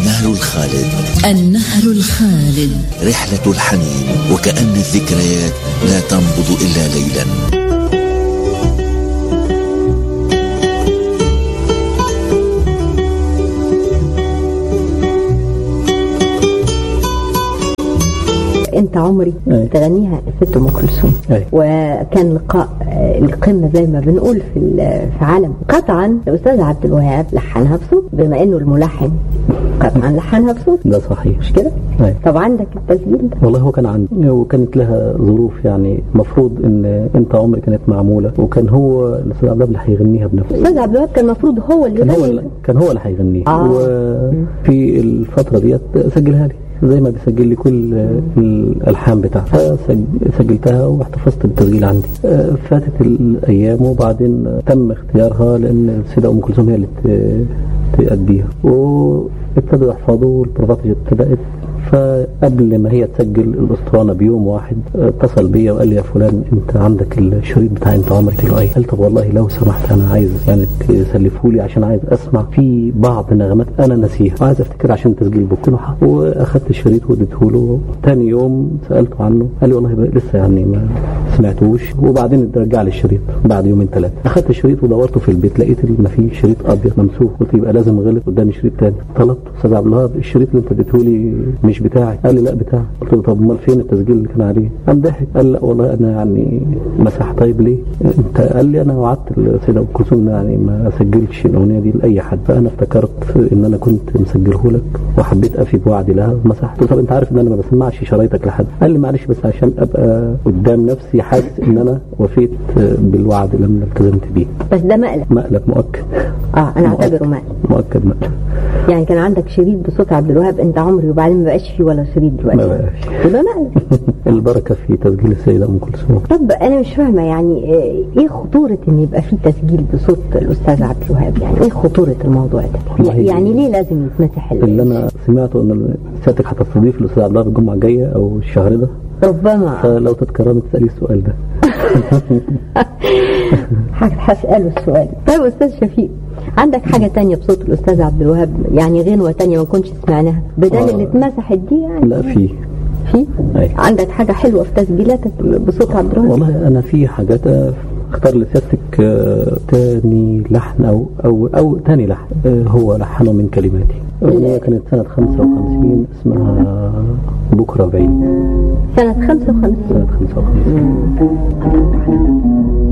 النهر الخالد النهر الخالد رحلة الحنين وكأن الذكريات لا تنبض إلا ليلا انت عمري أي. تغنيها ست ام كلثوم أي. وكان لقاء آه، القمه زي ما بنقول في ال- في عالم قطعا الاستاذ عبد الوهاب لحنها بصوت بما انه الملحن قطعا لحنها بصوت ده صحيح مش كده؟ أي. طب عندك التسجيل ده والله هو كان عندي وكانت لها ظروف يعني مفروض ان انت عمري كانت معموله وكان هو الاستاذ عبد الله اللي هيغنيها بنفسه الاستاذ عبد الوهاب كان المفروض هو اللي كان هو يغني اللي كان هو اللي هيغنيها آه. وفي الفتره ديت سجلها لي زي ما بيسجل لي كل الالحان بتاعتها فسج- سجلتها واحتفظت بالتسجيل عندي آه، فاتت الايام وبعدين تم اختيارها لان السيده ام كلثوم هي اللي ت- تأديها وابتدوا يحفظوا والبروفات ابتدأت فقبل ما هي تسجل الاسطوانه بيوم واحد اتصل بيا وقال لي يا فلان انت عندك الشريط بتاع انت عمرك قلت له ايه قال طب والله لو سمحت انا عايز يعني تسلفه لي عشان عايز اسمع في بعض نغمات انا ناسيها وعايز افتكر عشان تسجيل قلت له حاضر. واخدت الشريط واديته له تاني يوم سالته عنه قال لي والله بقى لسه يعني ما سمعتوش وبعدين رجع لي الشريط بعد يومين ثلاثه اخدت الشريط ودورته في البيت لقيت ما فيه شريط ابيض ممسوح قلت يبقى لازم غلط قدامي شريط تاني طلبت استاذ عبد الوهاب الشريط اللي انت اديته لي مش بتاعي قال لي لا بتاعي قلت له طب امال فين التسجيل اللي كان عليه قام ضحك قال لا والله انا يعني مسح طيب ليه انت قال لي انا وعدت السيده ام كلثوم إن يعني ما اسجلش الاغنيه دي لاي حد فانا افتكرت ان انا كنت مسجله لك وحبيت افي بوعدي لها ومسحت قلت له طب انت عارف ان انا ما بسمعش شرايطك لحد قال لي معلش بس عشان ابقى قدام نفسي حاسس ان انا وفيت بالوعد اللي انا التزمت بيه بس ده مقلب مقلب مؤكد اه انا اعتبره مقلب مؤكد مقلب يعني كان عندك شريط بصوت عبد الوهاب انت عمري وبعدين ما بقاش فيه ولا شريط دلوقتي ما بقاش. يبقى مقلب البركه في تسجيل السيده ام كلثوم طب انا مش فاهمه يعني آه، ايه خطوره ان يبقى في تسجيل بصوت الاستاذ عبد الوهاب يعني ايه خطوره الموضوع ده والله- يعني ليه لازم يتمسح ال- اللي انا سمعته ان سيادتك هتستضيف الاستاذ عبد الله الجمعه الجايه او الشهر ده ربما فلو تتكرمي تسالي السؤال ده ح- هساله السؤال طيب استاذ شفيق عندك حاجه تانية بصوت الاستاذ عبد الوهاب يعني غنوه تانية ما كنتش سمعناها بدل آه. اللي اتمسحت دي يعني لا في في أي. عندك حاجه حلوه في تسجيلاتك بصوت عبد الوهاب والله انا في حاجات آه، اختار لسيادتك آه، تاني لحن او او او تاني لحن آه، هو لحنه من كلماتي الاغنيه كانت سنه 55 اسمها بكره بعيد سنه 55 سنه 55